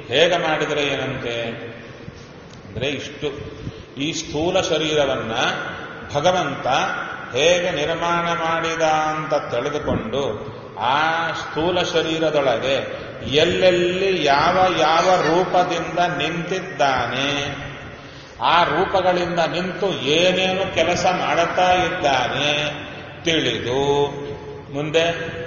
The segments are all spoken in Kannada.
ಹೇಗೆ ಮಾಡಿದರೆ ಏನಂತೆ ಅಂದ್ರೆ ಇಷ್ಟು ಈ ಸ್ಥೂಲ ಶರೀರವನ್ನ ಭಗವಂತ ಹೇಗೆ ನಿರ್ಮಾಣ ಮಾಡಿದ ಅಂತ ತಿಳಿದುಕೊಂಡು ಆ ಸ್ಥೂಲ ಶರೀರದೊಳಗೆ ಎಲ್ಲೆಲ್ಲಿ ಯಾವ ಯಾವ ರೂಪದಿಂದ ನಿಂತಿದ್ದಾನೆ ಆ ರೂಪಗಳಿಂದ ನಿಂತು ಏನೇನು ಕೆಲಸ ಮಾಡುತ್ತಾ ಇದ್ದಾನೆ ತಿಳಿದು ಮುಂದೆ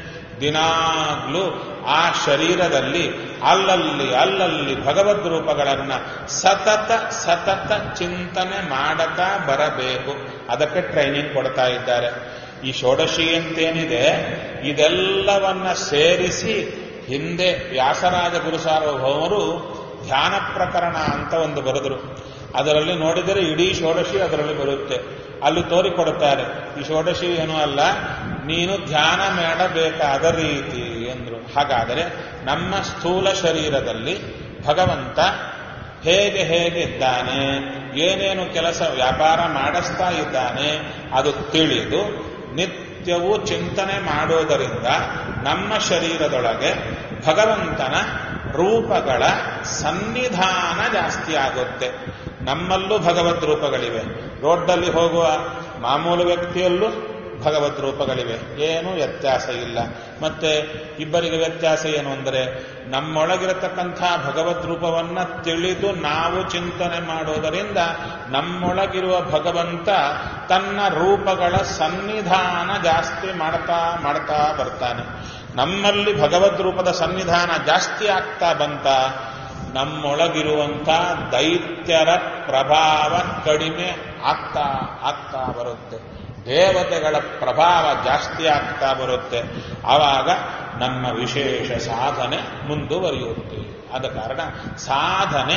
ದಿನಾಗ್ಲೂ ಆ ಶರೀರದಲ್ಲಿ ಅಲ್ಲಲ್ಲಿ ಅಲ್ಲಲ್ಲಿ ಭಗವದ್ ರೂಪಗಳನ್ನ ಸತತ ಸತತ ಚಿಂತನೆ ಮಾಡತಾ ಬರಬೇಕು ಅದಕ್ಕೆ ಟ್ರೈನಿಂಗ್ ಕೊಡ್ತಾ ಇದ್ದಾರೆ ಈ ಷೋಡಶಿ ಅಂತೇನಿದೆ ಇದೆಲ್ಲವನ್ನ ಸೇರಿಸಿ ಹಿಂದೆ ವ್ಯಾಸರಾಜ ಗುರು ಸಾರ್ವಭೌಮರು ಧ್ಯಾನ ಪ್ರಕರಣ ಅಂತ ಒಂದು ಬರೆದರು ಅದರಲ್ಲಿ ನೋಡಿದರೆ ಇಡೀ ಷೋಡಶಿ ಅದರಲ್ಲಿ ಬರುತ್ತೆ ಅಲ್ಲಿ ತೋರಿಕೊಡುತ್ತಾರೆ ಈ ಷೋಡಶಿ ಏನೂ ಅಲ್ಲ ನೀನು ಧ್ಯಾನ ಮಾಡಬೇಕಾದ ರೀತಿ ಎಂದರು ಹಾಗಾದರೆ ನಮ್ಮ ಸ್ಥೂಲ ಶರೀರದಲ್ಲಿ ಭಗವಂತ ಹೇಗೆ ಹೇಗೆ ಇದ್ದಾನೆ ಏನೇನು ಕೆಲಸ ವ್ಯಾಪಾರ ಮಾಡಿಸ್ತಾ ಇದ್ದಾನೆ ಅದು ತಿಳಿದು ನಿತ್ಯವೂ ಚಿಂತನೆ ಮಾಡೋದರಿಂದ ನಮ್ಮ ಶರೀರದೊಳಗೆ ಭಗವಂತನ ರೂಪಗಳ ಸನ್ನಿಧಾನ ಜಾಸ್ತಿ ಆಗುತ್ತೆ ನಮ್ಮಲ್ಲೂ ಭಗವದ್ ರೂಪಗಳಿವೆ ರೋಡ್ನಲ್ಲಿ ಹೋಗುವ ಮಾಮೂಲು ವ್ಯಕ್ತಿಯಲ್ಲೂ ಭಗವದ್ ರೂಪಗಳಿವೆ ಏನೂ ವ್ಯತ್ಯಾಸ ಇಲ್ಲ ಮತ್ತೆ ಇಬ್ಬರಿಗೆ ವ್ಯತ್ಯಾಸ ಏನು ಅಂದರೆ ನಮ್ಮೊಳಗಿರತಕ್ಕಂಥ ಭಗವದ್ ರೂಪವನ್ನ ತಿಳಿದು ನಾವು ಚಿಂತನೆ ಮಾಡೋದರಿಂದ ನಮ್ಮೊಳಗಿರುವ ಭಗವಂತ ತನ್ನ ರೂಪಗಳ ಸನ್ನಿಧಾನ ಜಾಸ್ತಿ ಮಾಡ್ತಾ ಮಾಡ್ತಾ ಬರ್ತಾನೆ ನಮ್ಮಲ್ಲಿ ಭಗವದ್ ರೂಪದ ಸನ್ನಿಧಾನ ಜಾಸ್ತಿ ಆಗ್ತಾ ಬಂತ ನಮ್ಮೊಳಗಿರುವಂಥ ದೈತ್ಯರ ಪ್ರಭಾವ ಕಡಿಮೆ ಆಗ್ತಾ ಆಗ್ತಾ ಬರುತ್ತೆ ದೇವತೆಗಳ ಪ್ರಭಾವ ಜಾಸ್ತಿ ಆಗ್ತಾ ಬರುತ್ತೆ ಆವಾಗ ನಮ್ಮ ವಿಶೇಷ ಸಾಧನೆ ಮುಂದುವರಿಯುತ್ತೆ ಆದ ಕಾರಣ ಸಾಧನೆ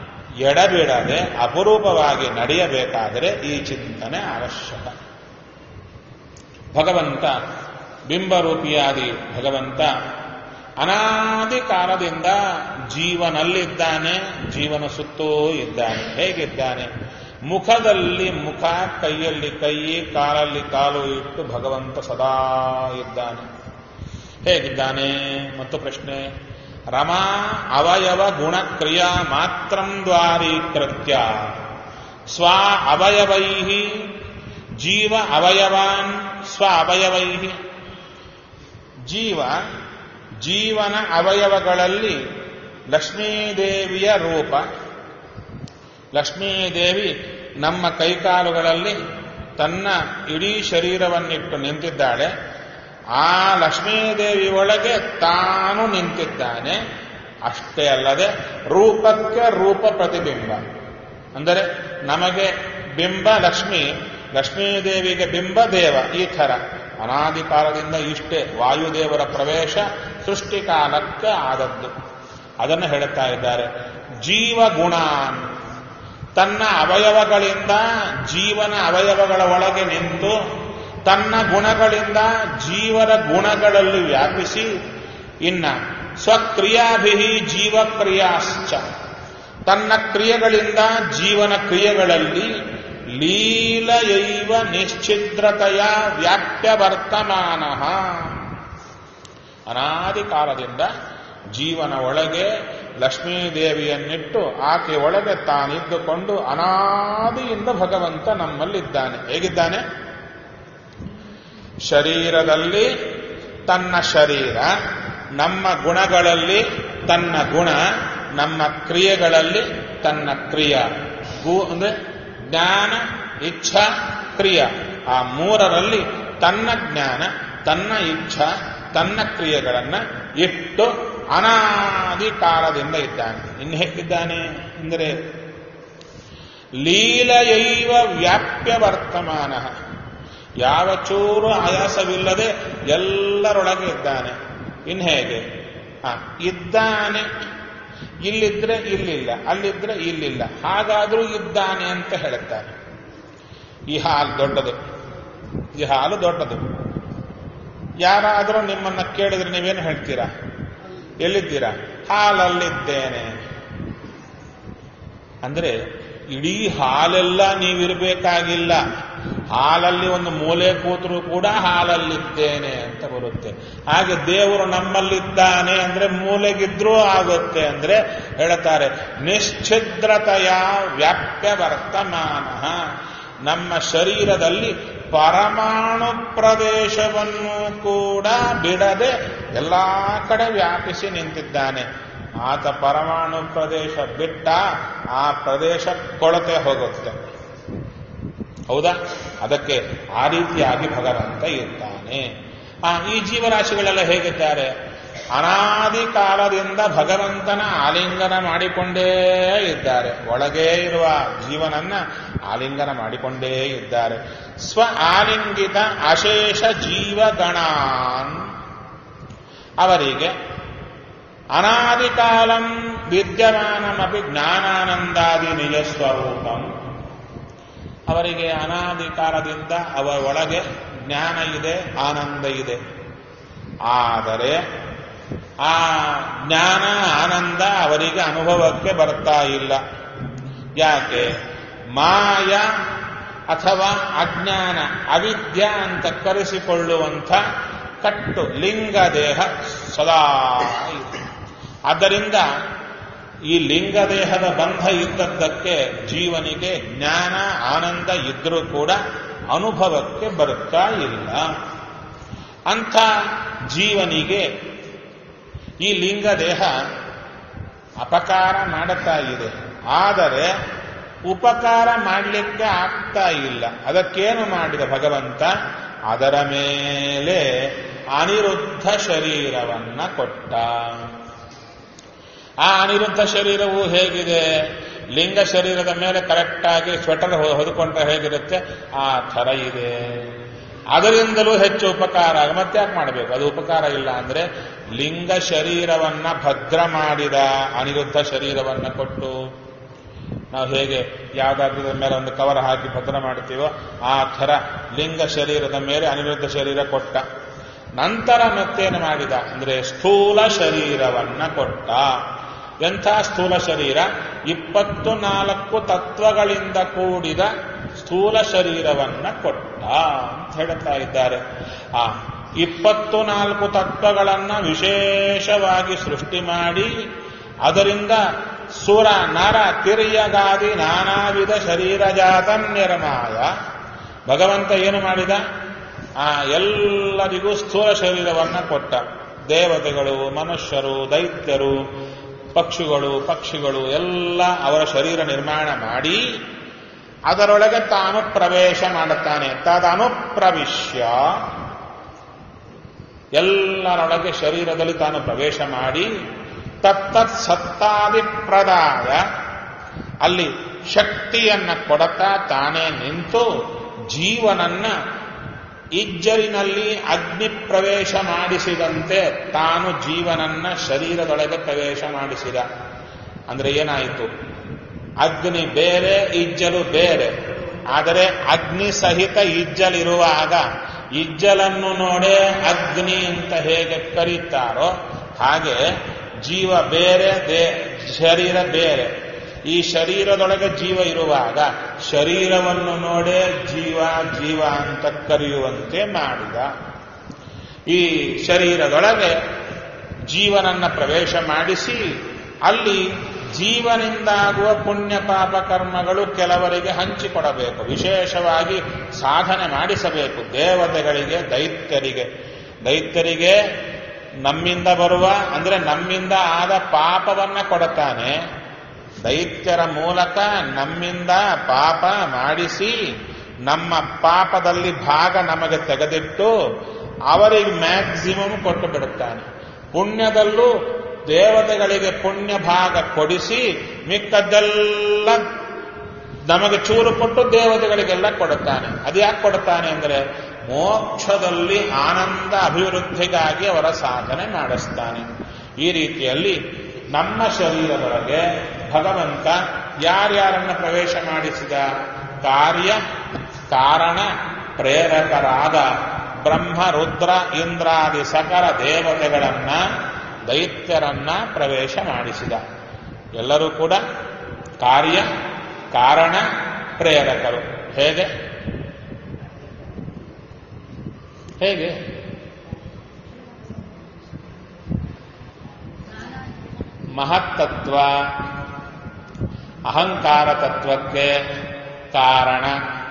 ಎಡಬಿಡದೆ ಅಪರೂಪವಾಗಿ ನಡೆಯಬೇಕಾದರೆ ಈ ಚಿಂತನೆ ಅವಶ್ಯಕ ಭಗವಂತ ಬಿಂಬರೂಪಿಯಾದಿ ಭಗವಂತ ಅನಾದಿ ಕಾಲದಿಂದ ಜೀವನಲ್ಲಿದ್ದಾನೆ ಜೀವನ ಸುತ್ತೂ ಇದ್ದಾನೆ ಹೇಗಿದ್ದಾನೆ ಮುಖದಲ್ಲಿ ಮುಖ ಕೈಯಲ್ಲಿ ಕೈ ಕಾಲಲ್ಲಿ ಕಾಲು ಇಟ್ಟು ಭಗವಂತ ಸದಾ ಇದ್ದಾನೆ ಹೇಗಿದ್ದಾನೆ ಮತ್ತು ಪ್ರಶ್ನೆ ರಮಾ ಅವಯವ ಗುಣಕ್ರಿಯಾ ಮಾತ್ರಂ ದ್ವಾರೀಕೃತ್ಯ ಸ್ವ ಅವಯವೈ ಜೀವ ಅವಯವಾನ್ ಸ್ವ ಅವಯವೈ ಜೀವ ಜೀವನ ಅವಯವಗಳಲ್ಲಿ ಲಕ್ಷ್ಮೀದೇವಿಯ ರೂಪ ಲಕ್ಷ್ಮೀದೇವಿ ನಮ್ಮ ಕೈಕಾಲುಗಳಲ್ಲಿ ತನ್ನ ಇಡೀ ಶರೀರವನ್ನಿಟ್ಟು ನಿಂತಿದ್ದಾಳೆ ಆ ಲಕ್ಷ್ಮೀದೇವಿ ಒಳಗೆ ತಾನು ನಿಂತಿದ್ದಾನೆ ಅಷ್ಟೇ ಅಲ್ಲದೆ ರೂಪಕ್ಕೆ ರೂಪ ಪ್ರತಿಬಿಂಬ ಅಂದರೆ ನಮಗೆ ಬಿಂಬ ಲಕ್ಷ್ಮಿ ಲಕ್ಷ್ಮೀದೇವಿಗೆ ಬಿಂಬ ದೇವ ಈ ಥರ ಅನಾದಿ ಕಾಲದಿಂದ ಇಷ್ಟೇ ವಾಯುದೇವರ ಪ್ರವೇಶ ಸೃಷ್ಟಿಕಾಲಕ್ಕೆ ಆದದ್ದು ಅದನ್ನು ಹೇಳುತ್ತಾ ಇದ್ದಾರೆ ಜೀವಗುಣ ತನ್ನ ಅವಯವಗಳಿಂದ ಜೀವನ ಅವಯವಗಳ ಒಳಗೆ ನಿಂತು ತನ್ನ ಗುಣಗಳಿಂದ ಜೀವನ ಗುಣಗಳಲ್ಲಿ ವ್ಯಾಪಿಸಿ ಇನ್ನ ಸ್ವಕ್ರಿಯಾಭಿ ಜೀವಕ್ರಿಯಾಶ್ಚ ತನ್ನ ಕ್ರಿಯೆಗಳಿಂದ ಜೀವನ ಕ್ರಿಯೆಗಳಲ್ಲಿ ಲೀಲಯೈವ ನಿಶ್ಚಿದ್ರತೆಯ ವ್ಯಾಪ್ಯ ವರ್ತಮಾನ ಅನಾದಿ ಕಾಲದಿಂದ ಜೀವನ ಒಳಗೆ ಲಕ್ಷ್ಮೀದೇವಿಯನ್ನಿಟ್ಟು ಆಕೆ ಒಳಗೆ ತಾನಿದ್ದುಕೊಂಡು ಅನಾದಿಯಿಂದ ಭಗವಂತ ನಮ್ಮಲ್ಲಿದ್ದಾನೆ ಹೇಗಿದ್ದಾನೆ ಶರೀರದಲ್ಲಿ ತನ್ನ ಶರೀರ ನಮ್ಮ ಗುಣಗಳಲ್ಲಿ ತನ್ನ ಗುಣ ನಮ್ಮ ಕ್ರಿಯೆಗಳಲ್ಲಿ ತನ್ನ ಕ್ರಿಯ ಗು ಅಂದ್ರೆ ಜ್ಞಾನ ಇಚ್ಛಾ ಕ್ರಿಯ ಆ ಮೂರರಲ್ಲಿ ತನ್ನ ಜ್ಞಾನ ತನ್ನ ಇಚ್ಛಾ ತನ್ನ ಕ್ರಿಯೆಗಳನ್ನ ಇಟ್ಟು ಅನಾದಿ ಕಾಲದಿಂದ ಇದ್ದಾನೆ ಇನ್ನು ಹೇಗಿದ್ದಾನೆ ಅಂದರೆ ಲೀಲಯೈವ ವ್ಯಾಪ್ಯ ವರ್ತಮಾನ ಯಾವ ಚೂರು ಆಯಾಸವಿಲ್ಲದೆ ಎಲ್ಲರೊಳಗೆ ಇದ್ದಾನೆ ಇನ್ನು ಹೇಗೆ ಆ, ಇದ್ದಾನೆ ಇಲ್ಲಿದ್ರೆ ಇಲ್ಲಿಲ್ಲ ಅಲ್ಲಿದ್ರೆ ಇಲ್ಲಿಲ್ಲ ಹಾಗಾದ್ರೂ ಇದ್ದಾನೆ ಅಂತ ಹೇಳುತ್ತಾನೆ ಈ ಹಾಲು ದೊಡ್ಡದು ಈ ಹಾಲು ದೊಡ್ಡದು ಯಾರಾದರೂ ನಿಮ್ಮನ್ನ ಕೇಳಿದ್ರೆ ನೀವೇನು ಹೇಳ್ತೀರಾ ಎಲ್ಲಿದ್ದೀರಾ ಹಾಲಲ್ಲಿದ್ದೇನೆ ಅಂದ್ರೆ ಇಡೀ ಹಾಲೆಲ್ಲ ನೀವಿರಬೇಕಾಗಿಲ್ಲ ಹಾಲಲ್ಲಿ ಒಂದು ಮೂಲೆ ಕೂತರೂ ಕೂಡ ಹಾಲಲ್ಲಿದ್ದೇನೆ ಅಂತ ಬರುತ್ತೆ ಹಾಗೆ ದೇವರು ನಮ್ಮಲ್ಲಿದ್ದಾನೆ ಅಂದ್ರೆ ಮೂಲೆಗಿದ್ರೂ ಆಗುತ್ತೆ ಅಂದ್ರೆ ಹೇಳ್ತಾರೆ ನಿಶ್ಚಿದ್ರತೆಯ ವ್ಯಾಪ್ಯ ವರ್ತಮಾನ ನಮ್ಮ ಶರೀರದಲ್ಲಿ ಪರಮಾಣು ಪ್ರದೇಶವನ್ನು ಕೂಡ ಬಿಡದೆ ಎಲ್ಲಾ ಕಡೆ ವ್ಯಾಪಿಸಿ ನಿಂತಿದ್ದಾನೆ ಆತ ಪರಮಾಣು ಪ್ರದೇಶ ಬಿಟ್ಟ ಆ ಪ್ರದೇಶ ಕೊಳತೆ ಹೋಗುತ್ತೆ ಹೌದಾ ಅದಕ್ಕೆ ಆ ರೀತಿಯಾಗಿ ಭಗವಂತ ಇರ್ತಾನೆ ಆ ಈ ಜೀವರಾಶಿಗಳೆಲ್ಲ ಹೇಗಿದ್ದಾರೆ ಅನಾದಿ ಕಾಲದಿಂದ ಭಗವಂತನ ಆಲಿಂಗನ ಮಾಡಿಕೊಂಡೇ ಇದ್ದಾರೆ ಒಳಗೇ ಇರುವ ಜೀವನನ್ನ ಆಲಿಂಗನ ಮಾಡಿಕೊಂಡೇ ಇದ್ದಾರೆ ಸ್ವ ಆಲಿಂಗಿತ ಅಶೇಷ ಜೀವಗಣಾನ್ ಅವರಿಗೆ ಅನಾದಿ ಕಾಲಂ ವಿದ್ಯಮಾನಮಪಿ ಜ್ಞಾನಾನಂದಾದಿ ನಿಜ ಸ್ವರೂಪಂ ಅವರಿಗೆ ಅನಾದಿ ಕಾಲದಿಂದ ಅವರ ಒಳಗೆ ಜ್ಞಾನ ಇದೆ ಆನಂದ ಇದೆ ಆದರೆ ಆ ಜ್ಞಾನ ಆನಂದ ಅವರಿಗೆ ಅನುಭವಕ್ಕೆ ಬರ್ತಾ ಇಲ್ಲ ಯಾಕೆ ಮಾಯ ಅಥವಾ ಅಜ್ಞಾನ ಅವಿದ್ಯ ಅಂತ ಕರೆಸಿಕೊಳ್ಳುವಂಥ ಕಟ್ಟು ಲಿಂಗ ದೇಹ ಸದಾ ಇದೆ ಆದ್ದರಿಂದ ಈ ಲಿಂಗ ದೇಹದ ಬಂಧ ಇದ್ದದ್ದಕ್ಕೆ ಜೀವನಿಗೆ ಜ್ಞಾನ ಆನಂದ ಇದ್ರೂ ಕೂಡ ಅನುಭವಕ್ಕೆ ಬರುತ್ತಾ ಇಲ್ಲ ಅಂಥ ಜೀವನಿಗೆ ಈ ಲಿಂಗ ದೇಹ ಅಪಕಾರ ಮಾಡುತ್ತಾ ಇದೆ ಆದರೆ ಉಪಕಾರ ಮಾಡಲಿಕ್ಕೆ ಆಗ್ತಾ ಇಲ್ಲ ಅದಕ್ಕೇನು ಮಾಡಿದ ಭಗವಂತ ಅದರ ಮೇಲೆ ಅನಿರುದ್ಧ ಶರೀರವನ್ನ ಕೊಟ್ಟ ಆ ಅನಿರುದ್ಧ ಶರೀರವು ಹೇಗಿದೆ ಲಿಂಗ ಶರೀರದ ಮೇಲೆ ಕರೆಕ್ಟಾಗಿ ಸ್ವೆಟರ್ ಹೊದ್ಕೊಂಡ್ರೆ ಹೇಗಿರುತ್ತೆ ಆ ಥರ ಇದೆ ಅದರಿಂದಲೂ ಹೆಚ್ಚು ಉಪಕಾರ ಮತ್ತೆ ಯಾಕೆ ಮಾಡಬೇಕು ಅದು ಉಪಕಾರ ಇಲ್ಲ ಅಂದ್ರೆ ಲಿಂಗ ಶರೀರವನ್ನ ಭದ್ರ ಮಾಡಿದ ಅನಿರುದ್ಧ ಶರೀರವನ್ನ ಕೊಟ್ಟು ನಾವು ಹೇಗೆ ಯಾವುದಾದ್ರದ ಮೇಲೆ ಒಂದು ಕವರ್ ಹಾಕಿ ಭದ್ರ ಮಾಡ್ತೀವೋ ಆ ಥರ ಲಿಂಗ ಶರೀರದ ಮೇಲೆ ಅನಿರುದ್ಧ ಶರೀರ ಕೊಟ್ಟ ನಂತರ ಮತ್ತೇನು ಮಾಡಿದ ಅಂದ್ರೆ ಸ್ಥೂಲ ಶರೀರವನ್ನ ಕೊಟ್ಟ ಎಂಥ ಸ್ಥೂಲ ಶರೀರ ಇಪ್ಪತ್ತು ನಾಲ್ಕು ತತ್ವಗಳಿಂದ ಕೂಡಿದ ಸ್ಥೂಲ ಶರೀರವನ್ನ ಕೊಟ್ಟ ಅಂತ ಹೇಳ್ತಾ ಇದ್ದಾರೆ ಆ ಇಪ್ಪತ್ತು ನಾಲ್ಕು ತತ್ವಗಳನ್ನ ವಿಶೇಷವಾಗಿ ಸೃಷ್ಟಿ ಮಾಡಿ ಅದರಿಂದ ಸುರ ನರ ತಿರ್ಯಗಾದಿ ನಾನಾ ವಿಧ ಶರೀರ ಜಾತಂ ನಿರ್ಮಾಯ ಭಗವಂತ ಏನು ಮಾಡಿದ ಆ ಎಲ್ಲರಿಗೂ ಸ್ಥೂಲ ಶರೀರವನ್ನ ಕೊಟ್ಟ ದೇವತೆಗಳು ಮನುಷ್ಯರು ದೈತ್ಯರು ಪಕ್ಷಿಗಳು ಪಕ್ಷಿಗಳು ಎಲ್ಲ ಅವರ ಶರೀರ ನಿರ್ಮಾಣ ಮಾಡಿ ಅದರೊಳಗೆ ತಾನು ಪ್ರವೇಶ ಮಾಡುತ್ತಾನೆ ತದನುಪ್ರವಿಶ್ಯ ಎಲ್ಲರೊಳಗೆ ಶರೀರದಲ್ಲಿ ತಾನು ಪ್ರವೇಶ ಮಾಡಿ ತತ್ತತ್ ಸತ್ತಾದಿ ಪ್ರದಾಯ ಅಲ್ಲಿ ಶಕ್ತಿಯನ್ನ ಕೊಡತಾ ತಾನೇ ನಿಂತು ಜೀವನನ್ನ ಇಜ್ಜರಿನಲ್ಲಿ ಅಗ್ನಿ ಪ್ರವೇಶ ಮಾಡಿಸಿದಂತೆ ತಾನು ಜೀವನನ್ನ ಶರೀರದೊಳಗೆ ಪ್ರವೇಶ ಮಾಡಿಸಿದ ಅಂದ್ರೆ ಏನಾಯಿತು ಅಗ್ನಿ ಬೇರೆ ಇಜ್ಜಲು ಬೇರೆ ಆದರೆ ಅಗ್ನಿ ಸಹಿತ ಇಜ್ಜಲಿರುವಾಗ ಇಜ್ಜಲನ್ನು ನೋಡೇ ಅಗ್ನಿ ಅಂತ ಹೇಗೆ ಕರೀತಾರೋ ಹಾಗೆ ಜೀವ ಬೇರೆ ದೇ ಶರೀರ ಬೇರೆ ಈ ಶರೀರದೊಳಗೆ ಜೀವ ಇರುವಾಗ ಶರೀರವನ್ನು ನೋಡೇ ಜೀವ ಜೀವ ಅಂತ ಕರೆಯುವಂತೆ ಮಾಡಿದ ಈ ಶರೀರದೊಳಗೆ ಜೀವನನ್ನ ಪ್ರವೇಶ ಮಾಡಿಸಿ ಅಲ್ಲಿ ಜೀವನಿಂದಾಗುವ ಪುಣ್ಯ ಪಾಪ ಕರ್ಮಗಳು ಕೆಲವರಿಗೆ ಹಂಚಿಕೊಡಬೇಕು ವಿಶೇಷವಾಗಿ ಸಾಧನೆ ಮಾಡಿಸಬೇಕು ದೇವತೆಗಳಿಗೆ ದೈತ್ಯರಿಗೆ ದೈತ್ಯರಿಗೆ ನಮ್ಮಿಂದ ಬರುವ ಅಂದ್ರೆ ನಮ್ಮಿಂದ ಆದ ಪಾಪವನ್ನ ಕೊಡುತ್ತಾನೆ ದೈತ್ಯರ ಮೂಲಕ ನಮ್ಮಿಂದ ಪಾಪ ಮಾಡಿಸಿ ನಮ್ಮ ಪಾಪದಲ್ಲಿ ಭಾಗ ನಮಗೆ ತೆಗೆದಿಟ್ಟು ಅವರಿಗೆ ಮ್ಯಾಕ್ಸಿಮಮ್ ಕೊಟ್ಟು ಬಿಡುತ್ತಾನೆ ಪುಣ್ಯದಲ್ಲೂ ದೇವತೆಗಳಿಗೆ ಪುಣ್ಯ ಭಾಗ ಕೊಡಿಸಿ ಮಿಕ್ಕದ್ದೆಲ್ಲ ನಮಗೆ ಚೂರು ಕೊಟ್ಟು ದೇವತೆಗಳಿಗೆಲ್ಲ ಕೊಡುತ್ತಾನೆ ಅದು ಯಾಕೆ ಕೊಡುತ್ತಾನೆ ಅಂದರೆ ಮೋಕ್ಷದಲ್ಲಿ ಆನಂದ ಅಭಿವೃದ್ಧಿಗಾಗಿ ಅವರ ಸಾಧನೆ ಮಾಡಿಸ್ತಾನೆ ಈ ರೀತಿಯಲ್ಲಿ ನಮ್ಮ ಶರೀರದೊಳಗೆ ಭಗವಂತ ಯಾರ್ಯಾರನ್ನ ಪ್ರವೇಶ ಮಾಡಿಸಿದ ಕಾರ್ಯ ಕಾರಣ ಪ್ರೇರಕರಾದ ಬ್ರಹ್ಮ ರುದ್ರ ಇಂದ್ರಾದಿ ಸಕಲ ದೇವತೆಗಳನ್ನ ದೈತ್ಯರನ್ನ ಪ್ರವೇಶ ಮಾಡಿಸಿದ ಎಲ್ಲರೂ ಕೂಡ ಕಾರ್ಯ ಕಾರಣ ಪ್ರೇರಕರು ಹೇಗೆ ಹೇಗೆ ಮಹತ್ತತ್ವ ಅಹಂಕಾರ ತತ್ವಕ್ಕೆ ಕಾರಣ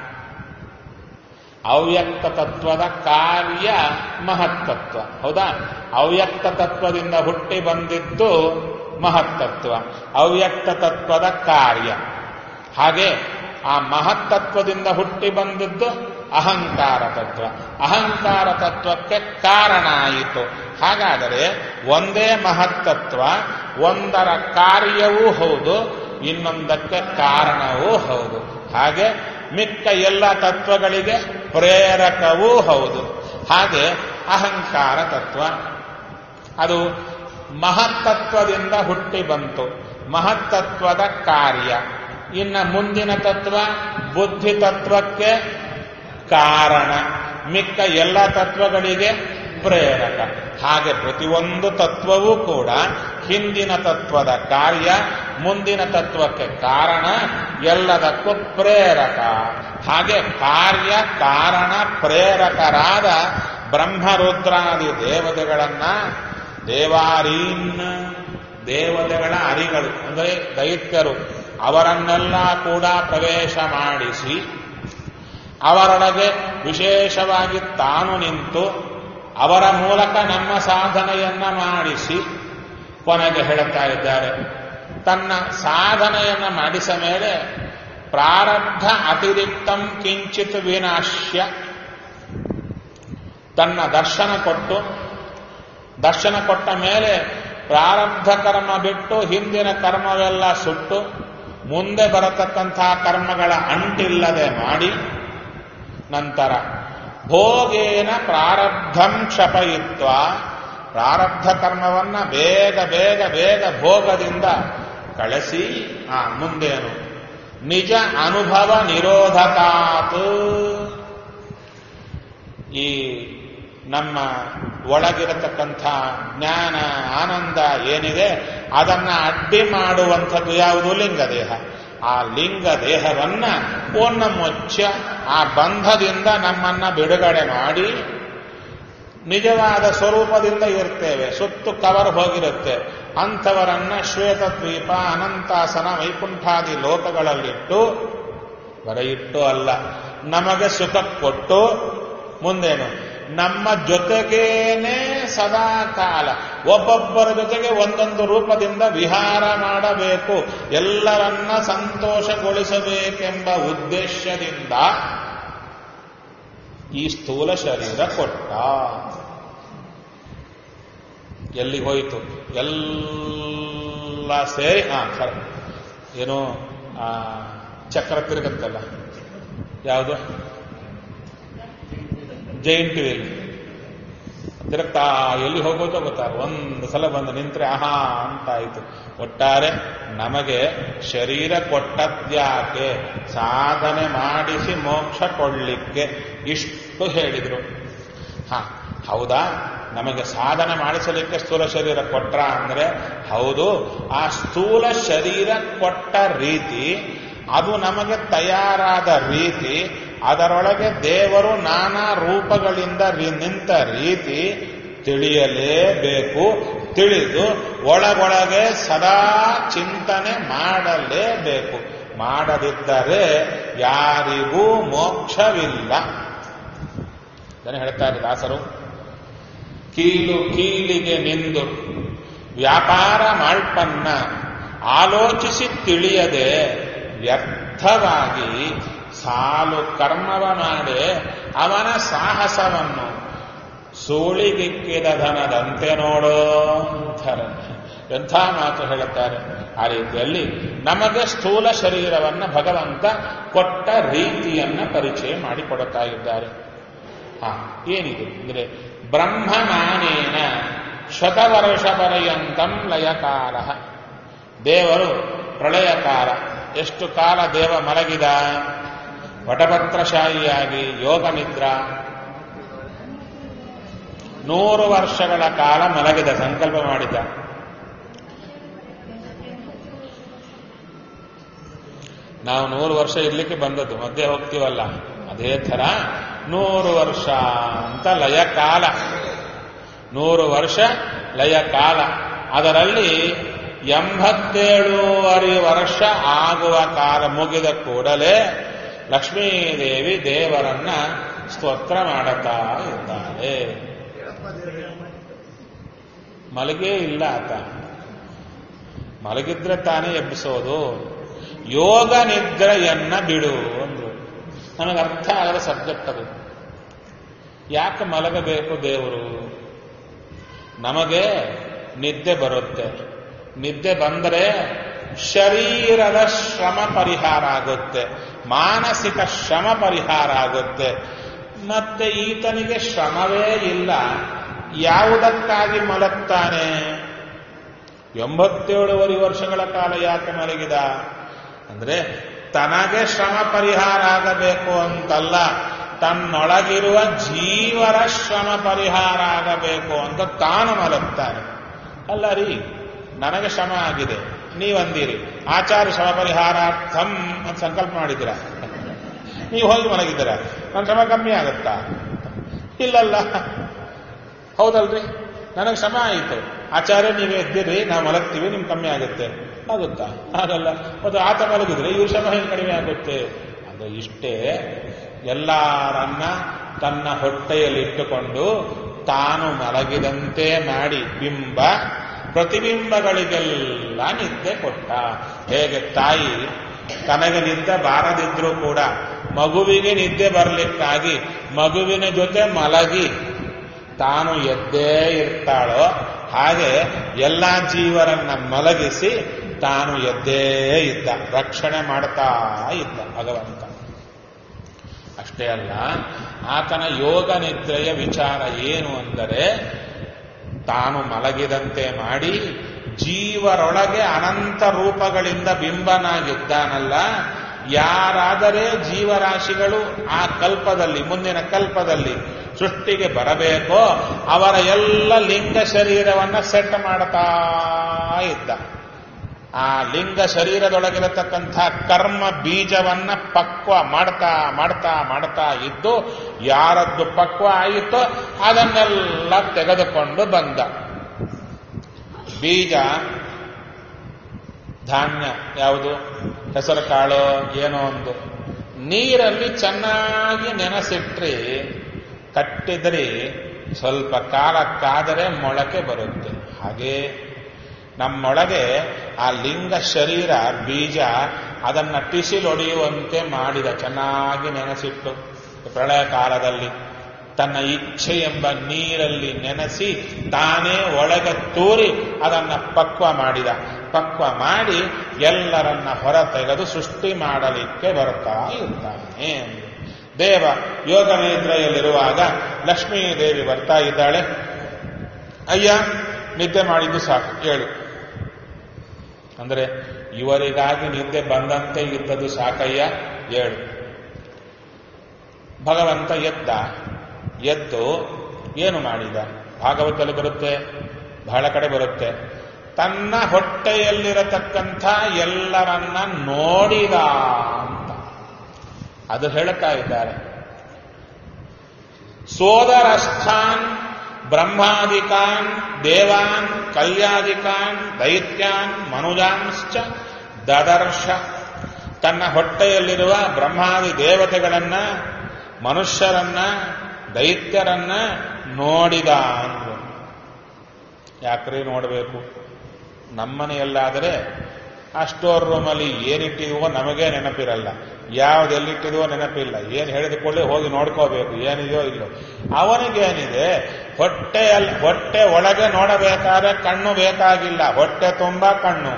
ಅವ್ಯಕ್ತ ತತ್ವದ ಕಾರ್ಯ ಮಹತ್ತತ್ವ ಹೌದಾ ಅವ್ಯಕ್ತ ತತ್ವದಿಂದ ಹುಟ್ಟಿ ಬಂದಿದ್ದು ಮಹತ್ತತ್ವ ಅವ್ಯಕ್ತ ತತ್ವದ ಕಾರ್ಯ ಹಾಗೆ ಆ ಮಹತ್ತತ್ವದಿಂದ ಹುಟ್ಟಿ ಬಂದಿದ್ದು ಅಹಂಕಾರ ತತ್ವ ಅಹಂಕಾರ ತತ್ವಕ್ಕೆ ಕಾರಣ ಆಯಿತು ಹಾಗಾದರೆ ಒಂದೇ ಮಹತ್ತತ್ವ ಒಂದರ ಕಾರ್ಯವೂ ಹೌದು ಇನ್ನೊಂದಕ್ಕೆ ಕಾರಣವೂ ಹೌದು ಹಾಗೆ ಮಿಕ್ಕ ಎಲ್ಲ ತತ್ವಗಳಿಗೆ ಪ್ರೇರಕವೂ ಹೌದು ಹಾಗೆ ಅಹಂಕಾರ ತತ್ವ ಅದು ಮಹತ್ತತ್ವದಿಂದ ಹುಟ್ಟಿ ಬಂತು ಮಹತ್ತತ್ವದ ಕಾರ್ಯ ಇನ್ನ ಮುಂದಿನ ತತ್ವ ಬುದ್ಧಿ ತತ್ವಕ್ಕೆ ಕಾರಣ ಮಿಕ್ಕ ಎಲ್ಲ ತತ್ವಗಳಿಗೆ ಪ್ರೇರಕ ಹಾಗೆ ಪ್ರತಿಯೊಂದು ತತ್ವವೂ ಕೂಡ ಹಿಂದಿನ ತತ್ವದ ಕಾರ್ಯ ಮುಂದಿನ ತತ್ವಕ್ಕೆ ಕಾರಣ ಎಲ್ಲದಕ್ಕೂ ಪ್ರೇರಕ ಹಾಗೆ ಕಾರ್ಯ ಕಾರಣ ಪ್ರೇರಕರಾದ ಬ್ರಹ್ಮರುದ್ರಾದಿ ದೇವತೆಗಳನ್ನ ದೇವಾರೀನ್ ದೇವತೆಗಳ ಅರಿಗಳು ಅಂದರೆ ದೈತ್ಯರು ಅವರನ್ನೆಲ್ಲ ಕೂಡ ಪ್ರವೇಶ ಮಾಡಿಸಿ ಅವರೊಳಗೆ ವಿಶೇಷವಾಗಿ ತಾನು ನಿಂತು ಅವರ ಮೂಲಕ ನಮ್ಮ ಸಾಧನೆಯನ್ನ ಮಾಡಿಸಿ ಕೊನೆಗೆ ಹೇಳುತ್ತಾ ಇದ್ದಾರೆ ತನ್ನ ಸಾಧನೆಯನ್ನ ಮಾಡಿಸ ಮೇಲೆ ಪ್ರಾರಬ್ಧ ಅತಿರಿಕ್ತಂ ಕಿಂಚಿತ್ ವಿನಾಶ್ಯ ತನ್ನ ದರ್ಶನ ಕೊಟ್ಟು ದರ್ಶನ ಕೊಟ್ಟ ಮೇಲೆ ಪ್ರಾರಬ್ಧ ಕರ್ಮ ಬಿಟ್ಟು ಹಿಂದಿನ ಕರ್ಮವೆಲ್ಲ ಸುಟ್ಟು ಮುಂದೆ ಬರತಕ್ಕಂತಹ ಕರ್ಮಗಳ ಅಂಟಿಲ್ಲದೆ ಮಾಡಿ ನಂತರ ಭೋಗೇನ ಪ್ರಾರಬ್ಧಂ ಕ್ಷಪಯಿತ್ವ ಪ್ರಾರಬ್ಧ ಕರ್ಮವನ್ನ ಬೇಗ ಬೇಗ ಬೇಗ ಭೋಗದಿಂದ ಕಳಿಸಿ ಆ ಮುಂದೇನು ನಿಜ ಅನುಭವ ನಿರೋಧಕಾತ್ ಈ ನಮ್ಮ ಒಳಗಿರತಕ್ಕಂಥ ಜ್ಞಾನ ಆನಂದ ಏನಿದೆ ಅದನ್ನ ಅಡ್ಡಿ ಮಾಡುವಂಥದ್ದು ಯಾವುದು ಲಿಂಗದೇಹ ಆ ಲಿಂಗ ದೇಹವನ್ನ ಪೂರ್ಣ ಮುಚ್ಚ ಆ ಬಂಧದಿಂದ ನಮ್ಮನ್ನ ಬಿಡುಗಡೆ ಮಾಡಿ ನಿಜವಾದ ಸ್ವರೂಪದಿಂದ ಇರ್ತೇವೆ ಸುತ್ತು ಕವರ್ ಹೋಗಿರುತ್ತೆ ಅಂಥವರನ್ನ ಶ್ವೇತದ್ವೀಪ ಅನಂತಾಸನ ವೈಕುಂಠಾದಿ ಲೋಕಗಳಲ್ಲಿಟ್ಟು ಬರೆಯಿಟ್ಟು ಅಲ್ಲ ನಮಗೆ ಸುಖ ಕೊಟ್ಟು ಮುಂದೇನು ನಮ್ಮ ಜೊತೆಗೇನೆ ಸದಾ ಕಾಲ ಒಬ್ಬೊಬ್ಬರ ಜೊತೆಗೆ ಒಂದೊಂದು ರೂಪದಿಂದ ವಿಹಾರ ಮಾಡಬೇಕು ಎಲ್ಲರನ್ನ ಸಂತೋಷಗೊಳಿಸಬೇಕೆಂಬ ಉದ್ದೇಶದಿಂದ ಈ ಸ್ಥೂಲ ಶರೀರ ಕೊಟ್ಟ ಎಲ್ಲಿ ಹೋಯಿತು ಎಲ್ಲ ಸೇರಿ ಹಾ ಸರ್ ಏನು ಆ, ಚಕ್ರ ತಿರುಗತ್ತಲ್ಲ ಯಾವುದು ಜೈಂಟ್ ವೀಲ್ ತಿರುಗ್ತಾ ಎಲ್ಲಿ ಹೋಗೋದೋ ಗೊತ್ತಾಗ ಒಂದು ಸಲ ಬಂದು ನಿಂತ್ರೆ ಆಹಾ ಅಂತ ಆಯಿತು ಒಟ್ಟಾರೆ ನಮಗೆ ಶರೀರ ಕೊಟ್ಟದ್ಯಾಕೆ ಸಾಧನೆ ಮಾಡಿಸಿ ಮೋಕ್ಷ ಕೊಡ್ಲಿಕ್ಕೆ ಇಷ್ಟು ಹೇಳಿದ್ರು ಹಾ ಹೌದಾ ನಮಗೆ ಸಾಧನೆ ಮಾಡಿಸಲಿಕ್ಕೆ ಸ್ಥೂಲ ಶರೀರ ಕೊಟ್ರ ಅಂದ್ರೆ ಹೌದು ಆ ಸ್ಥೂಲ ಶರೀರ ಕೊಟ್ಟ ರೀತಿ ಅದು ನಮಗೆ ತಯಾರಾದ ರೀತಿ ಅದರೊಳಗೆ ದೇವರು ನಾನಾ ರೂಪಗಳಿಂದ ರಿ- ನಿಂತ ರೀತಿ ತಿಳಿಯಲೇಬೇಕು ತಿಳಿದು ಒಳಗೊಳಗೆ ಸದಾ ಚಿಂತನೆ ಮಾಡಲೇಬೇಕು ಮಾಡದಿದ್ದರೆ ಯಾರಿಗೂ ಮೋಕ್ಷವಿಲ್ಲ ಇದನ್ನು ಹೇಳ್ತಾರೆ ದಾಸರು ಕೀಲು ಕೀಲಿಗೆ ನಿಂದು ವ್ಯಾಪಾರ ಮಾಳ್ಪನ್ನ ಆಲೋಚಿಸಿ ತಿಳಿಯದೆ ವ್ಯರ್ಥವಾಗಿ ಸಾಲು ಕರ್ಮವ ಮಾಡಿ ಅವನ ಸಾಹಸವನ್ನು ಸೂಳಿಗಿಕ್ಕಿದ ಧನದಂತೆ ನೋಡೋ ಅಂತಾರೆ ಎಂಥ ಮಾತು ಹೇಳುತ್ತಾರೆ ಆ ರೀತಿಯಲ್ಲಿ ನಮಗೆ ಸ್ಥೂಲ ಶರೀರವನ್ನು ಭಗವಂತ ಕೊಟ್ಟ ರೀತಿಯನ್ನ ಪರಿಚಯ ಮಾಡಿಕೊಡುತ್ತಾ ಇದ್ದಾರೆ ಹಾ ಏನಿದೆ ಅಂದ್ರೆ ಬ್ರಹ್ಮಮಾನೇನ ಶತವರ್ಷ ಪರ್ಯಂತಂ ಲಯಕಾಲ ದೇವರು ಪ್ರಳಯಕಾಲ ಎಷ್ಟು ಕಾಲ ದೇವ ಮಲಗಿದ ವಟಪತ್ರಶಾಹಿಯಾಗಿ ಯೋಗ ನಿದ್ರಾ ನೂರು ವರ್ಷಗಳ ಕಾಲ ಮಲಗಿದ ಸಂಕಲ್ಪ ಮಾಡಿದ ನಾವು ನೂರು ವರ್ಷ ಇರ್ಲಿಕ್ಕೆ ಬಂದದ್ದು ಮಧ್ಯೆ ಹೋಗ್ತೀವಲ್ಲ ಅದೇ ಥರ ನೂರು ವರ್ಷ ಅಂತ ಲಯ ಕಾಲ ನೂರು ವರ್ಷ ಲಯ ಕಾಲ ಅದರಲ್ಲಿ ಎಂಬತ್ತೇಳೂವರೆ ವರ್ಷ ಆಗುವ ಕಾಲ ಮುಗಿದ ಕೂಡಲೇ ಲಕ್ಷ್ಮೀದೇವಿ ದೇವರನ್ನ ಸ್ತೋತ್ರ ಮಾಡುತ್ತಾ ಇದ್ದಾಳೆ ಮಲಗೇ ಇಲ್ಲ ಆತ ಮಲಗಿದ್ರೆ ತಾನೇ ಎಬ್ಬಿಸೋದು ಯೋಗ ನಿದ್ರೆಯನ್ನ ಬಿಡು ಅಂದ್ರು ನನಗೆ ಅರ್ಥ ಆಗದ ಸಬ್ಜೆಕ್ಟ್ ಅದು ಯಾಕೆ ಮಲಗಬೇಕು ದೇವರು ನಮಗೆ ನಿದ್ದೆ ಬರುತ್ತೆ ನಿದ್ದೆ ಬಂದರೆ ಶರೀರದ ಶ್ರಮ ಪರಿಹಾರ ಆಗುತ್ತೆ ಮಾನಸಿಕ ಶ್ರಮ ಪರಿಹಾರ ಆಗುತ್ತೆ ಮತ್ತೆ ಈತನಿಗೆ ಶ್ರಮವೇ ಇಲ್ಲ ಯಾವುದಕ್ಕಾಗಿ ಮಲಗ್ತಾನೆ ಎಂಬತ್ತೇಳುವರೆ ವರ್ಷಗಳ ಕಾಲ ಯಾಕೆ ಮಲಗಿದ ಅಂದ್ರೆ ತನಗೆ ಶ್ರಮ ಪರಿಹಾರ ಆಗಬೇಕು ಅಂತಲ್ಲ ತನ್ನೊಳಗಿರುವ ಜೀವರ ಶ್ರಮ ಪರಿಹಾರ ಆಗಬೇಕು ಅಂತ ತಾನು ಮಲಗ್ತಾನೆ ಅಲ್ಲ ರೀ ನನಗೆ ಶ್ರಮ ಆಗಿದೆ ನೀವಂದಿರಿ ಆಚಾರ್ಯ ಶ್ರಮ ಪರಿಹಾರಾರ್ಥಂ ಅಂತ ಸಂಕಲ್ಪ ಮಾಡಿದ್ದೀರಾ ನೀವು ಹೋಗಿ ಮಲಗಿದ್ದೀರಾ ನನ್ನ ಶ್ರಮ ಕಮ್ಮಿ ಆಗುತ್ತಾ ಇಲ್ಲಲ್ಲ ಹೌದಲ್ರಿ ನನಗೆ ಶ್ರಮ ಆಯಿತು ಆಚಾರ್ಯ ನೀವೇ ಎದ್ದಿರಿ ನಾವು ಮಲಗ್ತೀವಿ ನಿಮ್ಗೆ ಕಮ್ಮಿ ಆಗುತ್ತೆ ಆಗುತ್ತಾ ಆಗಲ್ಲ ಮತ್ತು ಆತ ಮಲಗಿದ್ರೆ ಇವ್ರ ಶ್ರಮ ಹೆಂಗೆ ಕಡಿಮೆ ಆಗುತ್ತೆ ಅದು ಇಷ್ಟೇ ಎಲ್ಲರನ್ನ ತನ್ನ ಹೊಟ್ಟೆಯಲ್ಲಿಟ್ಟುಕೊಂಡು ತಾನು ಮಲಗಿದಂತೆ ಮಾಡಿ ಬಿಂಬ ಪ್ರತಿಬಿಂಬಗಳಿಗೆಲ್ಲ ನಿದ್ದೆ ಕೊಟ್ಟ ಹೇಗೆ ತಾಯಿ ತನಗೆ ನಿದ್ದೆ ಬಾರದಿದ್ರೂ ಕೂಡ ಮಗುವಿಗೆ ನಿದ್ದೆ ಬರಲಿಕ್ಕಾಗಿ ಮಗುವಿನ ಜೊತೆ ಮಲಗಿ ತಾನು ಎದ್ದೇ ಇರ್ತಾಳೋ ಹಾಗೆ ಎಲ್ಲ ಜೀವರನ್ನ ಮಲಗಿಸಿ ತಾನು ಎದ್ದೇ ಇದ್ದ ರಕ್ಷಣೆ ಮಾಡ್ತಾ ಇದ್ದ ಭಗವಂತ ಅಷ್ಟೇ ಅಲ್ಲ ಆತನ ಯೋಗ ನಿದ್ರೆಯ ವಿಚಾರ ಏನು ಅಂದರೆ ತಾನು ಮಲಗಿದಂತೆ ಮಾಡಿ ಜೀವರೊಳಗೆ ಅನಂತ ರೂಪಗಳಿಂದ ಬಿಂಬನಾಗಿದ್ದಾನಲ್ಲ ಯಾರಾದರೆ ಜೀವರಾಶಿಗಳು ಆ ಕಲ್ಪದಲ್ಲಿ ಮುಂದಿನ ಕಲ್ಪದಲ್ಲಿ ಸೃಷ್ಟಿಗೆ ಬರಬೇಕೋ ಅವರ ಎಲ್ಲ ಲಿಂಗ ಶರೀರವನ್ನ ಸೆಟ್ ಮಾಡ್ತಾ ಇದ್ದ ಆ ಲಿಂಗ ಶರೀರದೊಳಗಿರತಕ್ಕಂಥ ಕರ್ಮ ಬೀಜವನ್ನ ಪಕ್ವ ಮಾಡ್ತಾ ಮಾಡ್ತಾ ಮಾಡ್ತಾ ಇದ್ದು ಯಾರದ್ದು ಪಕ್ವ ಆಯಿತೋ ಅದನ್ನೆಲ್ಲ ತೆಗೆದುಕೊಂಡು ಬಂದ ಬೀಜ ಧಾನ್ಯ ಯಾವುದು ಹೆಸರು ಕಾಳು ಏನೋ ಒಂದು ನೀರಲ್ಲಿ ಚೆನ್ನಾಗಿ ನೆನೆಸಿಟ್ರಿ ಕಟ್ಟಿದ್ರಿ ಸ್ವಲ್ಪ ಕಾಲಕ್ಕಾದರೆ ಮೊಳಕೆ ಬರುತ್ತೆ ಹಾಗೆ ನಮ್ಮೊಳಗೆ ಆ ಲಿಂಗ ಶರೀರ ಬೀಜ ಅದನ್ನ ಟಿಸಿಲೊಡೆಯುವಂತೆ ಮಾಡಿದ ಚೆನ್ನಾಗಿ ನೆನೆಸಿಟ್ಟು ಪ್ರಳಯ ಕಾಲದಲ್ಲಿ ತನ್ನ ಇಚ್ಛೆ ಎಂಬ ನೀರಲ್ಲಿ ನೆನೆಸಿ ತಾನೇ ಒಳಗೆ ತೂರಿ ಅದನ್ನ ಪಕ್ವ ಮಾಡಿದ ಪಕ್ವ ಮಾಡಿ ಎಲ್ಲರನ್ನ ಹೊರ ತೆಗೆದು ಸೃಷ್ಟಿ ಮಾಡಲಿಕ್ಕೆ ಬರ್ತಾ ಇರ್ತಾನೆ ದೇವ ಯೋಗ ನಿದ್ರೆಯಲ್ಲಿರುವಾಗ ಲಕ್ಷ್ಮೀ ದೇವಿ ಬರ್ತಾ ಇದ್ದಾಳೆ ಅಯ್ಯ ನಿದ್ದೆ ಮಾಡಿದ್ದು ಸಾಕು ಹೇಳು ಅಂದ್ರೆ ಇವರಿಗಾಗಿ ನಿದ್ದೆ ಬಂದಂತೆ ಇದ್ದದ್ದು ಸಾಕಯ್ಯ ಹೇಳು ಭಗವಂತ ಎದ್ದ ಎದ್ದು ಏನು ಮಾಡಿದ ಭಾಗವತಲ್ಲಿ ಬರುತ್ತೆ ಬಹಳ ಕಡೆ ಬರುತ್ತೆ ತನ್ನ ಹೊಟ್ಟೆಯಲ್ಲಿರತಕ್ಕಂಥ ಎಲ್ಲರನ್ನ ನೋಡಿದ ಅಂತ ಅದು ಹೇಳ್ತಾ ಇದ್ದಾರೆ ಸೋದರಸ್ಥಾನ್ ಬ್ರಹ್ಮಾದಿಕಾನ್ ದೇವಾನ್ ಕಲ್ಯಾದಿಕಾನ್ ದೈತ್ಯಾನ್ ಮನುಜಾಂಶ್ಚ ದದರ್ಶ ತನ್ನ ಹೊಟ್ಟೆಯಲ್ಲಿರುವ ಬ್ರಹ್ಮಾದಿ ದೇವತೆಗಳನ್ನ ಮನುಷ್ಯರನ್ನ ದೈತ್ಯರನ್ನ ನೋಡಿದ ಅಂದ್ರು ಯಾಕ್ರಿ ನೋಡಬೇಕು ನಮ್ಮನೆಯಲ್ಲಾದರೆ ಆ ಸ್ಟೋರ್ ರೂಮಲ್ಲಿ ಏನಿಟ್ಟಿದೀವೋ ನಮಗೇ ನೆನಪಿರಲ್ಲ ಯಾವ್ದೆಲ್ಲಿಟ್ಟಿದೀವೋ ನೆನಪಿಲ್ಲ ಏನು ಹೇಳಿದುಕೊಳ್ಳಿ ಹೋಗಿ ನೋಡ್ಕೋಬೇಕು ಏನಿದೆಯೋ ಇಲ್ಲೋ ಅವನಿಗೇನಿದೆ ಹೊಟ್ಟೆಯಲ್ಲಿ ಹೊಟ್ಟೆ ಒಳಗೆ ನೋಡಬೇಕಾದ್ರೆ ಕಣ್ಣು ಬೇಕಾಗಿಲ್ಲ ಹೊಟ್ಟೆ ತುಂಬ ಕಣ್ಣು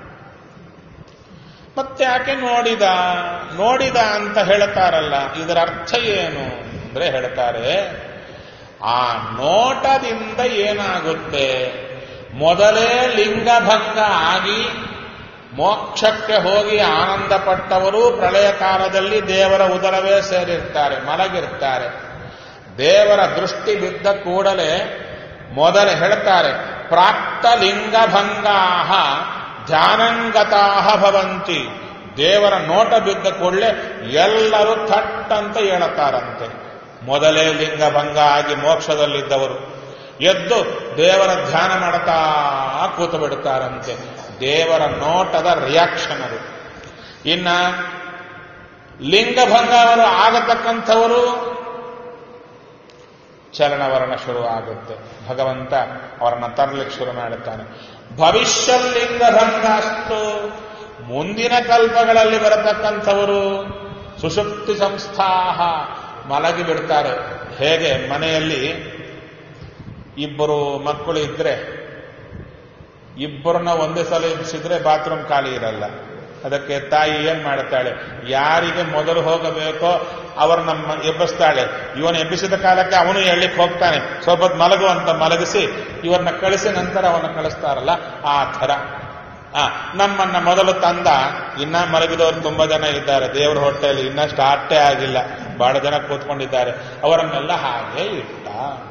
ಮತ್ತೆ ಯಾಕೆ ನೋಡಿದ ನೋಡಿದ ಅಂತ ಹೇಳ್ತಾರಲ್ಲ ಇದರ ಅರ್ಥ ಏನು ಅಂದ್ರೆ ಹೇಳ್ತಾರೆ ಆ ನೋಟದಿಂದ ಏನಾಗುತ್ತೆ ಮೊದಲೇ ಲಿಂಗಭಂಗ ಆಗಿ ಮೋಕ್ಷಕ್ಕೆ ಹೋಗಿ ಆನಂದ ಪಟ್ಟವರು ಪ್ರಳಯ ಕಾಲದಲ್ಲಿ ದೇವರ ಉದರವೇ ಸೇರಿರ್ತಾರೆ ಮಲಗಿರ್ತಾರೆ ದೇವರ ದೃಷ್ಟಿ ಬಿದ್ದ ಕೂಡಲೇ ಮೊದಲೇ ಹೇಳ್ತಾರೆ ಪ್ರಾಪ್ತ ಲಿಂಗಭಂಗಾಹ ಧ್ಯಾನಂಗತಾಹ ಭವಂತಿ ದೇವರ ನೋಟ ಬಿದ್ದ ಕೂಡಲೇ ಎಲ್ಲರೂ ಥಟ್ ಅಂತ ಹೇಳುತ್ತಾರಂತೆ ಮೊದಲೇ ಲಿಂಗಭಂಗ ಆಗಿ ಮೋಕ್ಷದಲ್ಲಿದ್ದವರು ಎದ್ದು ದೇವರ ಧ್ಯಾನ ಮಾಡ್ತಾ ಕೂತು ಬಿಡುತ್ತಾರಂತೆ ದೇವರ ನೋಟದ ರಿಯಾಕ್ಷನ್ ಅದು ಇನ್ನ ಲಿಂಗಭಂಗ ಅವರು ಆಗತಕ್ಕಂಥವರು ಚಲನವರಣ ಶುರು ಆಗುತ್ತೆ ಭಗವಂತ ಅವರನ್ನ ತರಲಿಕ್ಕೆ ಶುರು ಮಾಡುತ್ತಾನೆ ಭವಿಷ್ಯ ಲಿಂಗಭಂಗಾಸ್ತು ಮುಂದಿನ ಕಲ್ಪಗಳಲ್ಲಿ ಬರತಕ್ಕಂಥವರು ಸುಷುಪ್ತಿ ಸಂಸ್ಥಾಹ ಮಲಗಿ ಬಿಡ್ತಾರೆ ಹೇಗೆ ಮನೆಯಲ್ಲಿ ಇಬ್ಬರು ಮಕ್ಕಳು ಇದ್ರೆ ಇಬ್ಬರನ್ನ ಒಂದೇ ಸಲ ಎಬ್ಸಿದ್ರೆ ಬಾತ್ರೂಮ್ ಖಾಲಿ ಇರಲ್ಲ ಅದಕ್ಕೆ ತಾಯಿ ಏನ್ ಮಾಡುತ್ತಾಳೆ ಯಾರಿಗೆ ಮೊದಲು ಹೋಗಬೇಕೋ ಅವರು ನಮ್ಮ ಎಬ್ಬಿಸ್ತಾಳೆ ಇವನು ಎಬ್ಬಿಸಿದ ಕಾಲಕ್ಕೆ ಅವನು ಹೇಳಲಿಕ್ಕೆ ಹೋಗ್ತಾನೆ ಸ್ವಲ್ಪ ಹೊತ್ತು ಮಲಗು ಅಂತ ಮಲಗಿಸಿ ಇವರನ್ನ ಕಳಿಸಿ ನಂತರ ಅವನ್ನ ಕಳಿಸ್ತಾರಲ್ಲ ಆ ಥರ ಆ ನಮ್ಮನ್ನ ಮೊದಲು ತಂದ ಇನ್ನ ಮಲಗಿದವರು ತುಂಬಾ ಜನ ಇದ್ದಾರೆ ದೇವರ ಹೊಟ್ಟೆಯಲ್ಲಿ ಇನ್ನ ಸ್ಟಾರ್ಟೇ ಆಗಿಲ್ಲ ಬಹಳ ಜನ ಕೂತ್ಕೊಂಡಿದ್ದಾರೆ ಅವರನ್ನೆಲ್ಲ ಹಾಗೆ ಇಟ್ಟ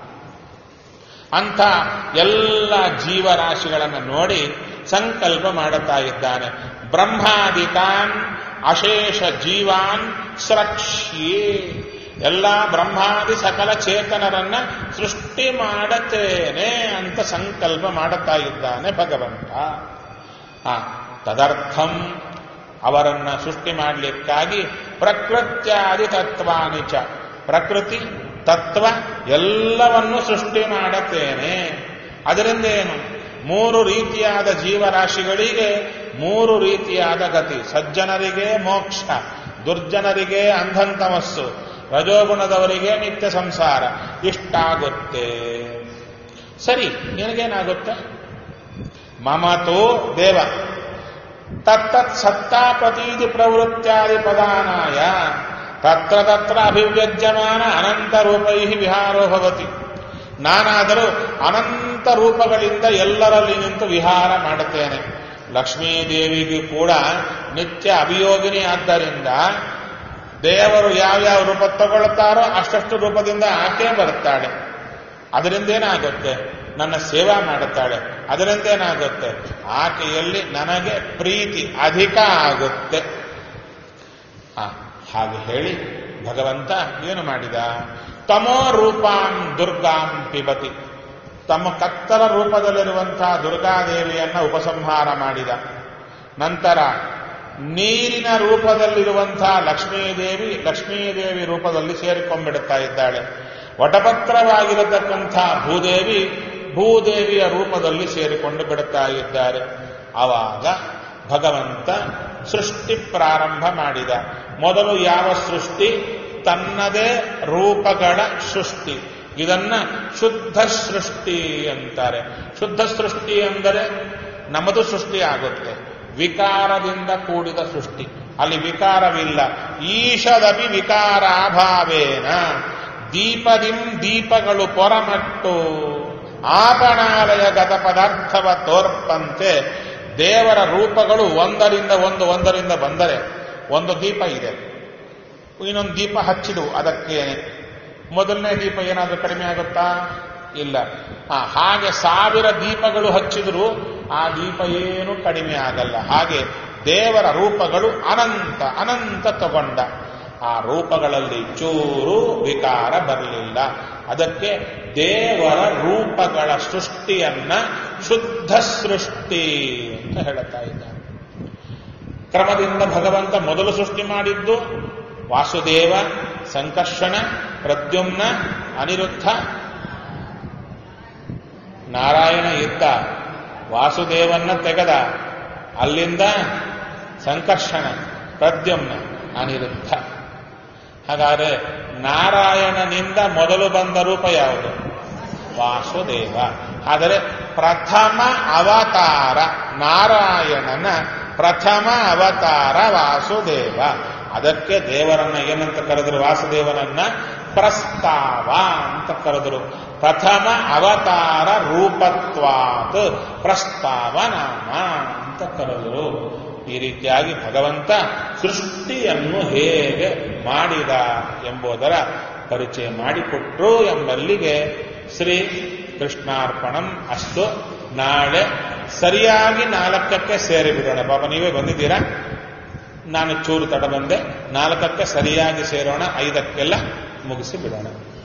ಅಂಥ ಎಲ್ಲ ಜೀವರಾಶಿಗಳನ್ನು ನೋಡಿ ಸಂಕಲ್ಪ ಮಾಡುತ್ತಾ ಇದ್ದಾನೆ ಬ್ರಹ್ಮಾದಿತಾನ್ ಅಶೇಷ ಜೀವಾನ್ ಸ್ರಕ್ಷ್ಯೇ ಎಲ್ಲ ಬ್ರಹ್ಮಾದಿ ಸಕಲ ಚೇತನರನ್ನ ಸೃಷ್ಟಿ ಮಾಡತೇನೆ ಅಂತ ಸಂಕಲ್ಪ ಮಾಡುತ್ತಾ ಇದ್ದಾನೆ ಭಗವಂತ ಆ ತದರ್ಥಂ ಅವರನ್ನ ಸೃಷ್ಟಿ ಮಾಡಲಿಕ್ಕಾಗಿ ಪ್ರಕೃತ್ಯಾದಿ ತತ್ವಾನಿ ಚ ಪ್ರಕೃತಿ ತತ್ವ ಎಲ್ಲವನ್ನು ಸೃಷ್ಟಿ ಮಾಡುತ್ತೇನೆ ಅದರಿಂದ ಏನು ಮೂರು ರೀತಿಯಾದ ಜೀವರಾಶಿಗಳಿಗೆ ಮೂರು ರೀತಿಯಾದ ಗತಿ ಸಜ್ಜನರಿಗೆ ಮೋಕ್ಷ ದುರ್ಜನರಿಗೆ ಅಂಧಂತಮಸ್ಸು ರಜೋಗುಣದವರಿಗೆ ನಿತ್ಯ ಸಂಸಾರ ಇಷ್ಟಾಗುತ್ತೆ ಸರಿ ನಿನಗೇನಾಗುತ್ತೆ ಮಮತೋ ದೇವ ತತ್ತತ್ ಸತ್ತಾಪತೀತಿ ಪ್ರವೃತ್ಯಾದಿ ಪದಾನಾಯ ತತ್ರ ತತ್ರ ಅಭಿವ್ಯಜ್ಯಮಾನ ಅನಂತ ರೂಪೈ ವಿಹಾರೋ ಭವತಿ ನಾನಾದರೂ ಅನಂತ ರೂಪಗಳಿಂದ ಎಲ್ಲರಲ್ಲಿ ನಿಂತು ವಿಹಾರ ಮಾಡುತ್ತೇನೆ ಲಕ್ಷ್ಮೀದೇವಿಗೂ ಕೂಡ ನಿತ್ಯ ಅಭಿಯೋಗಿನಿ ಆದ್ದರಿಂದ ದೇವರು ಯಾವ್ಯಾವ ರೂಪ ತಗೊಳ್ತಾರೋ ಅಷ್ಟಷ್ಟು ರೂಪದಿಂದ ಆಕೆ ಬರುತ್ತಾಳೆ ಅದರಿಂದ ಏನಾಗುತ್ತೆ ನನ್ನ ಸೇವಾ ಮಾಡುತ್ತಾಳೆ ಅದರಿಂದ ಏನಾಗುತ್ತೆ ಆಕೆಯಲ್ಲಿ ನನಗೆ ಪ್ರೀತಿ ಅಧಿಕ ಆಗುತ್ತೆ ಆ, ಹಾಗೆ ಹೇಳಿ ಭಗವಂತ ಏನು ಮಾಡಿದ ತಮೋ ರೂಪಾಂ ದುರ್ಗಾಂ ಪಿಬತಿ ತಮ್ಮ ಕತ್ತಲ ರೂಪದಲ್ಲಿರುವಂತಹ ದುರ್ಗಾದೇವಿಯನ್ನ ಉಪಸಂಹಾರ ಮಾಡಿದ ನಂತರ ನೀರಿನ ರೂಪದಲ್ಲಿರುವಂತಹ ಲಕ್ಷ್ಮೀದೇವಿ ಲಕ್ಷ್ಮೀದೇವಿ ರೂಪದಲ್ಲಿ ಸೇರಿಕೊಂಡ್ಬಿಡುತ್ತಾ ಇದ್ದಾಳೆ ವಟಪತ್ರವಾಗಿರತಕ್ಕಂಥ ಭೂದೇವಿ ಭೂದೇವಿಯ ರೂಪದಲ್ಲಿ ಸೇರಿಕೊಂಡು ಬಿಡುತ್ತಾ ಇದ್ದಾರೆ ಆವಾಗ ಭಗವಂತ ಸೃಷ್ಟಿ ಪ್ರಾರಂಭ ಮಾಡಿದ ಮೊದಲು ಯಾವ ಸೃಷ್ಟಿ ತನ್ನದೇ ರೂಪಗಳ ಸೃಷ್ಟಿ ಇದನ್ನ ಶುದ್ಧ ಸೃಷ್ಟಿ ಅಂತಾರೆ ಶುದ್ಧ ಸೃಷ್ಟಿ ಅಂದರೆ ನಮ್ಮದು ಸೃಷ್ಟಿ ಆಗುತ್ತೆ ವಿಕಾರದಿಂದ ಕೂಡಿದ ಸೃಷ್ಟಿ ಅಲ್ಲಿ ವಿಕಾರವಿಲ್ಲ ಈಶದಪಿ ವಿಕಾರಾಭಾವೇನ ದೀಪದಿಂ ದೀಪಗಳು ಪೊರಮಟ್ಟು ಆಪಣಾಲಯ ಗತ ಪದಾರ್ಥವ ತೋರ್ಪಂತೆ ದೇವರ ರೂಪಗಳು ಒಂದರಿಂದ ಒಂದು ಒಂದರಿಂದ ಬಂದರೆ ಒಂದು ದೀಪ ಇದೆ ಇನ್ನೊಂದು ದೀಪ ಹಚ್ಚಿಡು ಅದಕ್ಕೆ ಮೊದಲನೇ ದೀಪ ಏನಾದರೂ ಕಡಿಮೆ ಆಗುತ್ತಾ ಇಲ್ಲ ಆ, ಹಾಗೆ ಸಾವಿರ ದೀಪಗಳು ಹಚ್ಚಿದ್ರು ಆ ದೀಪ ಏನು ಕಡಿಮೆ ಆಗಲ್ಲ ಹಾಗೆ ದೇವರ ರೂಪಗಳು ಅನಂತ ಅನಂತ ತಗೊಂಡ ಆ ರೂಪಗಳಲ್ಲಿ ಚೂರು ವಿಕಾರ ಬರಲಿಲ್ಲ ಅದಕ್ಕೆ ದೇವರ ರೂಪಗಳ ಸೃಷ್ಟಿಯನ್ನ ಶುದ್ಧ ಸೃಷ್ಟಿ ಅಂತ ಹೇಳುತ್ತಾ ಇದ್ದಾರೆ ಕ್ರಮದಿಂದ ಭಗವಂತ ಮೊದಲು ಸೃಷ್ಟಿ ಮಾಡಿದ್ದು ವಾಸುದೇವ ಸಂಕರ್ಷಣ ಪ್ರದ್ಯುಮ್ನ ಅನಿರುದ್ಧ ನಾರಾಯಣ ಇದ್ದ ವಾಸುದೇವನ್ನ ತೆಗೆದ ಅಲ್ಲಿಂದ ಸಂಕರ್ಷಣ ಪ್ರದ್ಯುಮ್ನ ಅನಿರುದ್ಧ ಹಾಗಾದ್ರೆ ನಾರಾಯಣನಿಂದ ಮೊದಲು ಬಂದ ರೂಪ ಯಾವುದು ವಾಸುದೇವ ಆದರೆ ಪ್ರಥಮ ಅವತಾರ ನಾರಾಯಣನ ಪ್ರಥಮ ಅವತಾರ ವಾಸುದೇವ ಅದಕ್ಕೆ ದೇವರನ್ನ ಏನಂತ ಕರೆದ್ರು ವಾಸುದೇವನನ್ನ ಪ್ರಸ್ತಾವ ಅಂತ ಕರೆದರು ಪ್ರಥಮ ಅವತಾರ ರೂಪತ್ವಾತ್ ಪ್ರಸ್ತಾವ ನಾಮ ಅಂತ ಕರೆದರು ಈ ರೀತಿಯಾಗಿ ಭಗವಂತ ಸೃಷ್ಟಿಯನ್ನು ಹೇಗೆ ಮಾಡಿದ ಎಂಬುದರ ಪರಿಚಯ ಮಾಡಿಕೊಟ್ರು ಎಂಬಲ್ಲಿಗೆ ಶ್ರೀ ಕೃಷ್ಣಾರ್ಪಣಂ ಅಷ್ಟು ನಾಳೆ ಸರಿಯಾಗಿ ನಾಲ್ಕಕ್ಕೆ ಸೇರಿಬಿಡೋಣ ಪಾಪ ನೀವೇ ಬಂದಿದ್ದೀರಾ ನಾನು ಚೂರು ತಡ ಬಂದೆ ನಾಲ್ಕಕ್ಕೆ ಸರಿಯಾಗಿ ಸೇರೋಣ ಐದಕ್ಕೆಲ್ಲ ಮುಗಿಸಿ ಬಿಡೋಣ